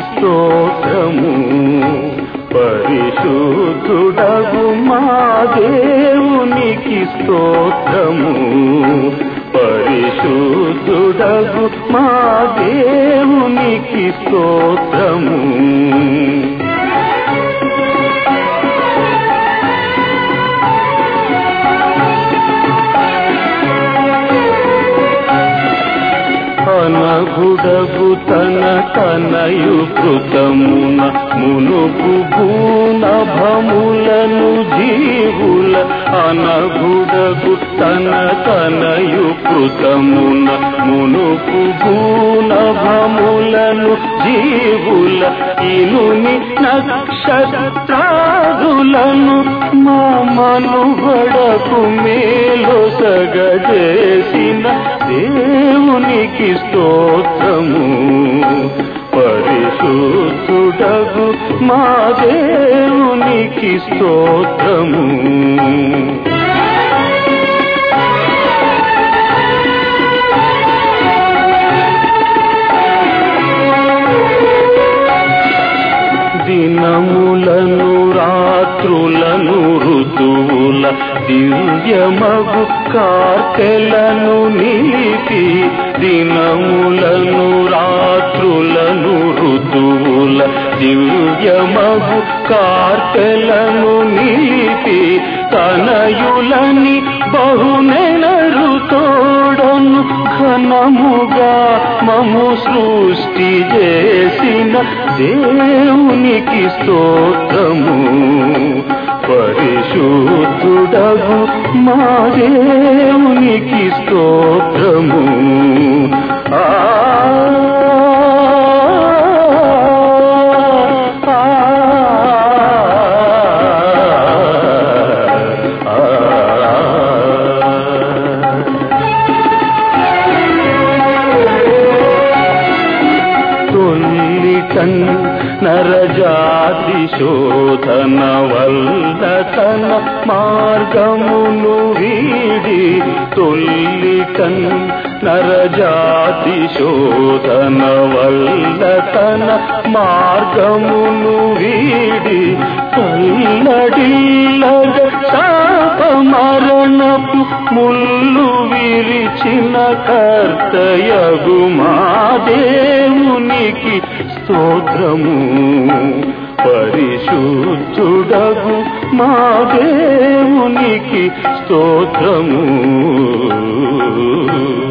స్తోత్రము పరిశుద్ధుడగు మా దేవునికి స్తోత్రము పరిశుద్ధుడగు మా దేవునికి స్తోత్రము అనగుడగు తన తనయు కృతమున మునుపు భూనభములను జీవుల అనగుడగు తన తనయు కృతమున మునుపు భూనభములను జీవుల ఇనుని నక్షత్రాదులను మా మనుగడకు మేలొసగజేసిన దేవునికి స్తోత్రము పరిశుద్ధుడగు మా దేవునికి స్తోత్రము దినములను రాత్రులను ఋతువుల దివ్యమగు కార్తెలను నీతి దినములను రాత్రులను ఋతువుల దివ్యమగు కార్తెలను నీతి తనయులని బహునెనరు తోడను ఘనముగా మము సృష్టి చేసిన దేవునికి స్తోత్రము పరిశుద్ధుడగు మా దేవునికి స్తోత్రము ఆ తొల్లిటన్ నరజాతి శోధన వల్ల తన మార్గమును వీడి తొల్లిటన్ నరజాతి శోధన వల్ల తన మార్గమును వీడి తల్లడిల్లగ శాప మరణపు ముళ్ళు విరిచిన కర్తయగు మా దేవునికి స్తోత్రము పరిశుద్ధుడగు మా దేవునికి స్తోత్రము